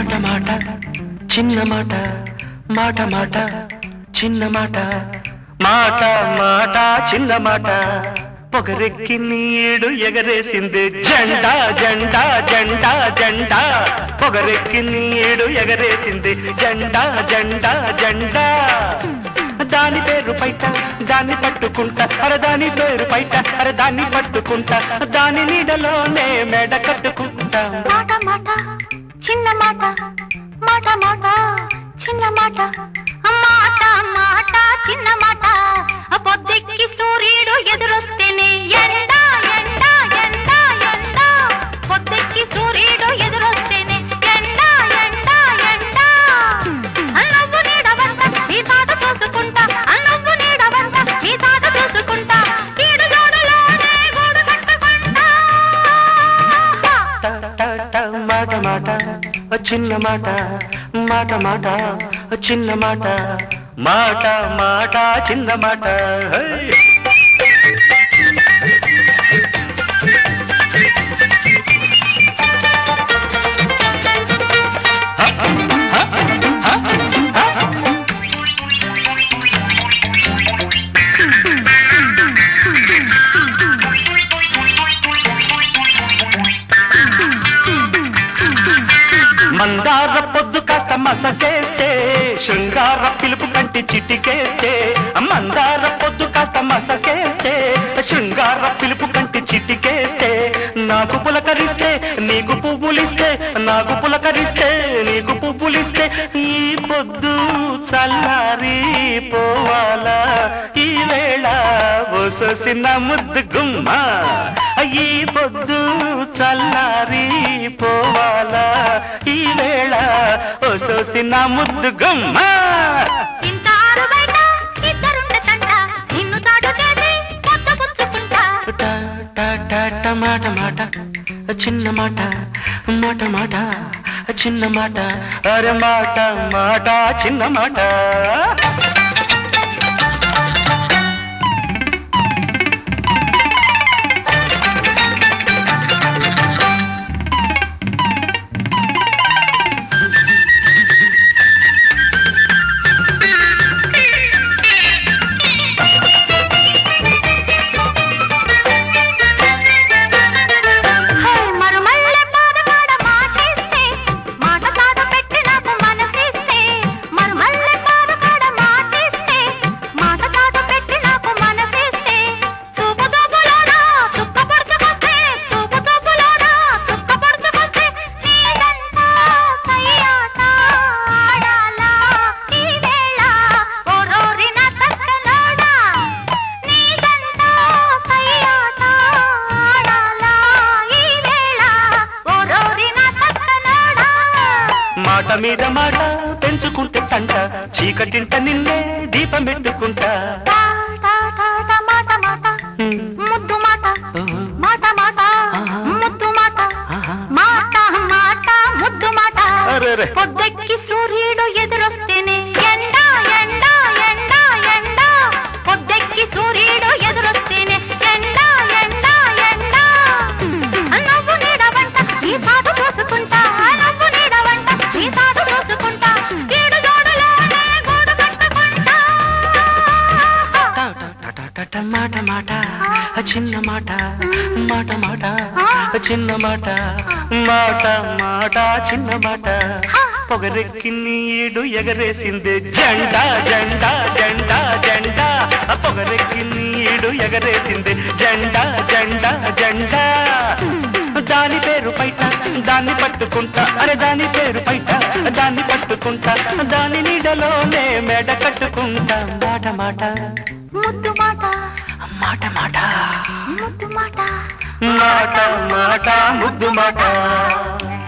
మాట మాట చిన్న మాట మాట మాట చిన్న మాట మాట మాట చిన్న మాట పొగరెక్కి నీడు ఎగరేసింది జెండా జెండా జెండా జెండా పొగరెక్కి నీడు ఎగరేసింది జెండా జెండా జెండా దాని పేరు పైట దాన్ని పట్టుకుంటా అరే దాని పేరు పైట అరే దాన్ని పట్టుకుంటా దాని నీడలోనే మెడ కట్టుకుంటా మాట మాట చిన్న మాట మాట మాట చిన్న మాట మాట మాట చిన్న మాట పొద్దెక్కి సూర్యుడు ఎదురొస్తేనే ఎండ ఎండ ఎండ ఎండ పొద్దెక్కి సూర్యుడు ఎదురొస్తేనే ఎండ ఎండ ఎండ అన్నవ్వు నీడవంట ఈ తాట చూసుకుంటా అన్నవ్వు నీడవంట ఈ తాట చూసుకుంటా ఈడు జోడులోనే గూడు కట్టుకుంటా ట, ట, ట, మాట మాట ఓ చిన్న మాట మాట మాట ఓ చిన్న మాట మాట మాట చిన్న మాట హై! మందార పొద్దు కాస్త మసకేస్తే శృంగార పిలుపు కంటి చిటికేస్తే మందార పొద్దు కాస్త మసకేస్తే శృంగార పిలుపు కంటి చిటికేస్తే నాకు పులకరిస్తే నీకు పువ్వులిస్తే నాకు పులకరిస్తే నీకు పువ్వులిస్తే ఈ పొద్దు చల్లారి పోవాలా ఈ వేళ ఒసొసిన ముద్దు గుమ్మ ఈ పొద్దు చల్లారి పోవాలా ఈ వేళ ఒసొసిన ముద్దు గుమ్మ ఇంటారు బయట ఇద్దరుండ తంట నిన్ను తాడు చేసి కొత్త పుచ్చుకుంటా ట, ట, ట, ట, మాట మాట చిన్న మాట మాట మాట చిన్న మాట అరే మాట మాట చిన్న మాట హే మరుమల్లె పాదకాడ మాటేస్తే మాట తాడు పెట్టి నాకు మనసిస్తే మరుమల్లె పాదకాడ మాటేస్తే మాట తాడు పెట్టి నాకు మనసిస్తే చూపు చూపులోనా చుక్క పడుచుకొస్తే చూపు చూపులోనా చుక్క పడుచుకొస్తే నీదంతా కయ్యాట ఆడాలా ఈ వేళ ఓ రోరిన తక్కలోడా నీదంతా కయ్యాట ఆడాలా ఈ వేళ ఓ రోరిన తక్కలోడా మాట మీద మాట పెంచుకుంటే తంట చీకటింట నిన్నే దీపం పెట్టుకుంటా టా టా టా టా మాట మాట హ్మ్. ముద్దు మాట ఓహో. మాట మాట ఆహా. ముద్దు మాట ఆహా. మాట మాట ముద్దు మాట అరెరే. పొద్దెక్కి సూర్యుడు ఎదురొస్తేనే ఎండ ఎండ ఎండ ఎండ పొద్దెక్కి సూర్యుడు ఎదురొస్తేనే ఎండ ఎండ ఎండ నవ్వు నీడవంట ఈ తాటు చూసుకుంటా నవ్వు నీడవంట ఈ తాటు చూసుకుంటా ఈడు జోడులోనే గూడు కట్టుకుంటా ట, ట, ట, ట, ట, మాట మాట చిన్న మాట మాట మాట చిన్న మాట మాట మాట చిన్న మాట పొగరెక్కి నీడు ఎగరేసింది జెండా జెండా జెండా జెండా పొగరెక్కి నీడు ఎగరేసింది జెండా జెండా జెండా దాని పేరు పైట దాన్ని పట్టుకుంటా అరే దాని పేరు పైట దాన్ని పట్టుకుంటా దాని నీడలోనే మెడ కట్టుకుంటా మాట మాట ముద్దు మాట మాట మాట ముద్దు మాట మాట మాట ముద్దు మాట